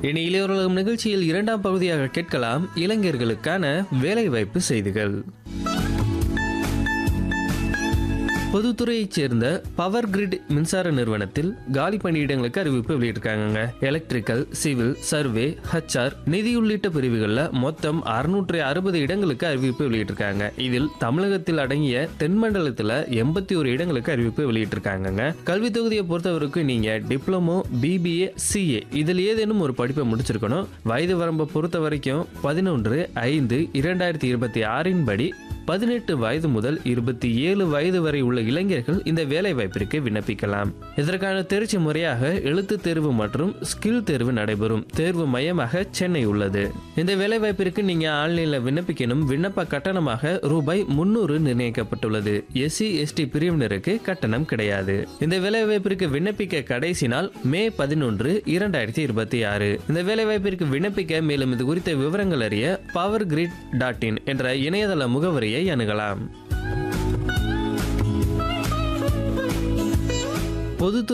இனி இளையோர்களும் நிகழ்ச்சியில் இரண்டாம் பகுதியாக கேட்கலாம் இளைஞர்களுக்கான வேலைவாய்ப்பு செய்திகள் பொதுத்துறையைச் சேர்ந்த பவர் கிரிட் மின்சார நிறுவனத்தில் காலி பணியிடங்களுக்கு அறிவிப்பு வெளியிட்டிருக்காங்க எலக்ட்ரிக்கல் சிவில் சர்வே ஹச்ஆர் நிதி உள்ளிட்ட பிரிவுகளில் மொத்தம் அறுநூற்றி அறுபது இடங்களுக்கு அறிவிப்பு வெளியிட்டிருக்காங்க இதில் தமிழகத்தில் அடங்கிய தென்மண்டலத்தில் எண்பத்தி ஒரு இடங்களுக்கு அறிவிப்பு வெளியிட்டிருக்காங்க கல்வி தொகுதியை பொறுத்தவரைக்கும் நீங்க டிப்ளமோ பிபிஏ சிஏ இதில் ஏதேனும் ஒரு படிப்பை முடிச்சிருக்கணும் வயது வரம்பை பொறுத்த வரைக்கும் பதினொன்று ஐந்து இரண்டாயிரத்தி இருபத்தி ஆறின் படி பதினெட்டு வயது முதல் இருபத்தி ஏழு வயது வரை உள்ள இளைஞர்கள் இந்த வேலை வாய்ப்பிற்கு விண்ணப்பிக்கலாம் இதற்கான தேர்ச்சி முறையாக எழுத்து தேர்வு மற்றும் ஸ்கில் தேர்வு நடைபெறும் தேர்வு மையமாக சென்னை உள்ளது இந்த வேலை வாய்ப்பிற்கு நீங்க ஆன்லைன்ல விண்ணப்பிக்கணும் விண்ணப்ப கட்டணமாக ரூபாய் முன்னூறு நிர்ணயிக்கப்பட்டுள்ளது எஸ்சி எஸ்டி பிரிவினருக்கு கட்டணம் கிடையாது இந்த வேலை வாய்ப்பிற்கு விண்ணப்பிக்க கடைசி நாள் மே பதினொன்று இரண்டாயிரத்தி இருபத்தி ஆறு இந்த வேலை வாய்ப்பிற்கு விண்ணப்பிக்க மேலும் இது குறித்த விவரங்கள் அறிய பவர் கிரிட் டாட் இன் என்ற இணையதள முகவரியை அணுகலாம் பொதுத்துறை